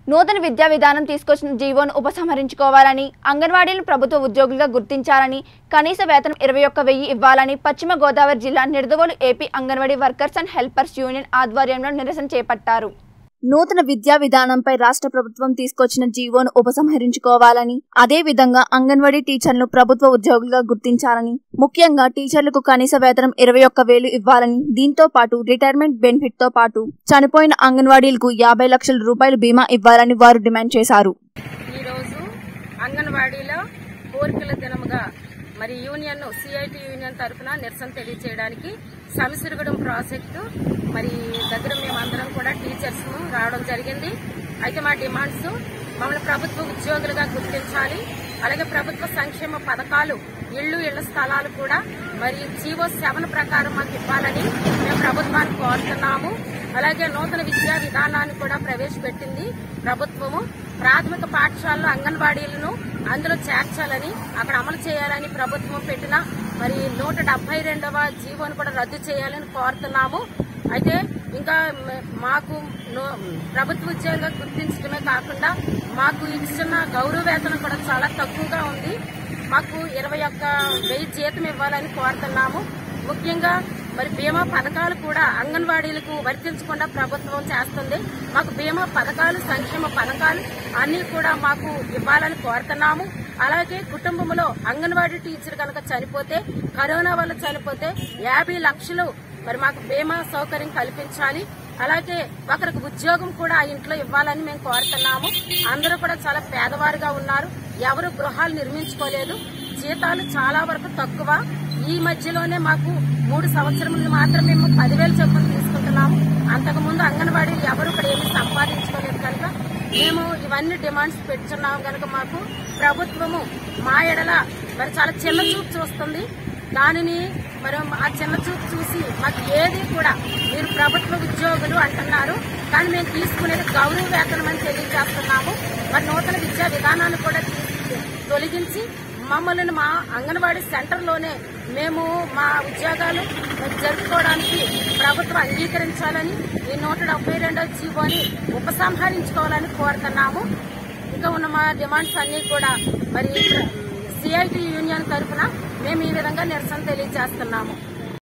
నూతన విద్యా విధానం తీసుకొచ్చిన జీవోను ఉపసంహరించుకోవాలని అంగన్వాడీలను ప్రభుత్వ ఉద్యోగులుగా గుర్తించాలని కనీస వేతనం ఇరవై ఒక్క వెయ్యి ఇవ్వాలని పశ్చిమ గోదావరి జిల్లా Nidadavolu AP anganwadi workers and helpers union ఆధ్వర్యంలో నిరసన చేపట్టారు నూతన విద్యా విధానంపై రాష్ట్ర ప్రభుత్వం తీసుకొచ్చిన జీవోను ఉపసంహరించుకోవాలని అదే విధంగా అంగన్వాడీ టీచర్లను ప్రభుత్వ ఉద్యోగులుగా గుర్తించాలని ముఖ్యంగా టీచర్లకు కనీస వేతనం ఇరవై ఒక్క వేలు ఇవ్వాలని దీంతో పాటు రిటైర్మెంట్ బెనిఫిట్ తో పాటు చనిపోయిన అంగన్వాడీలకు యాభై లక్షల రూపాయల బీమా ఇవ్వాలని వారు డిమాండ్ చేశారు ఈరోజు అంగన్వాడీలో కోరికల దినముగా మరి యూనియన్ సిఐటి యూనియన్ తరఫున నిరసన తెలియజేయడానికి సమిసిరగడం ప్రాజెక్టు మరి దగ్గర మేమందరం కూడా టీచర్స్ రావడం జరిగింది అయితే మా డిమాండ్స్ మమ్మల్ని ప్రభుత్వ ఉద్యోగులుగా గుర్తించాలి అలాగే ప్రభుత్వ సంక్షేమ పథకాలు ఇళ్లు ఇళ్ల స్థలాలు కూడా మరి జీవో సెవెన్ ప్రకారం మాకు ఇవ్వాలని మేము ప్రభుత్వాన్ని కోరుతున్నాము అలాగే నూతన విద్యా విధానాన్ని కూడా ప్రవేశపెట్టింది ప్రభుత్వము ప్రాథమిక పాఠశాలలో అంగన్వాడీలను అందులో చేర్చాలని అక్కడ అమలు చేయాలని ప్రభుత్వం పెట్టిన మరి నూట డెబ్బై రెండవ జీవోను కూడా రద్దు చేయాలని కోరుతున్నాము అయితే ఇంకా మ- మాకు నో- ప్రభుత్వ ఉద్యోగంగా గుర్తించడమే కాకుండా మాకు ఇచ్చిన గౌరవ వేతనం కూడా చాలా తక్కువగా ఉంది మాకు ఇరవై ఒక్క వెయ్యి జీతం ఇవ్వాలని కోరుతున్నాము ముఖ్యంగా మరి బీమా పథకాలు కూడా అంగన్వాడీలకు వర్తించకుండా ప్రభుత్వం చేస్తుంది మాకు బీమా పథకాలు సంక్షేమ పథకాలు అన్ని కూడా మాకు ఇవ్వాలని కోరుతున్నాము అలాగే కుటుంబంలో అంగన్వాడీ టీచర్ కనుక చనిపోతే కరోనా వల్ల చనిపోతే యాభై లక్షలు మరి మాకు బీమా సౌకర్యం కల్పించాలి అలాగే ఒకరికి ఉద్యోగం కూడా ఆ ఇంట్లో ఇవ్వాలని మేము కోరుతున్నాము అందరూ కూడా చాలా పేదవారుగా ఉన్నారు ఎవరు గృహాలు నిర్మించుకోలేదు జీతాలు చాలా వరకు తక్కువ ఈ మధ్యలోనే మాకు మూడు సంవత్సరములు మాత్రం మేము పదివేలు చొప్పున తీసుకుంటున్నాము అంతకుముందు అంగన్వాడీలు ఎవరు ఇక్కడ ఏమీ సంపాదించుకోలేదు కనుక మేము ఇవన్నీ డిమాండ్స్ పెట్టున్నాం కనుక మాకు ప్రభుత్వము మా ఎడల మరి చాలా చిన్న చూపు చూస్తుంది దానిని మరి ఆ చిన్న చూపు చూసి మాకు ఏది కూడా మీరు ప్రభుత్వ ఉద్యోగులు అంటున్నారు కానీ మేము తీసుకునేది గౌరవ వేతనం అని తెలియజేస్తున్నాము మరి నూతన విద్యా విధానాన్ని కూడా తీసి- తొలగించి మమ్మల్ని మా అంగన్వాడీ సెంటర్లోనే మేము మా ఉద్యోగాలు జరుపుకోవడానికి ప్రభుత్వం అంగీకరించాలని ఈ నూట డెబ్బై రెండో జీవోని ఉపసంహరించుకోవాలని కోరుతున్నాము ఇంకా ఉన్న మా డిమాండ్స్ అన్ని కూడా మరి సిఐటి యూనియన్ తరఫున మేము ఈ విధంగా నిరసన తెలియజేస్తున్నాము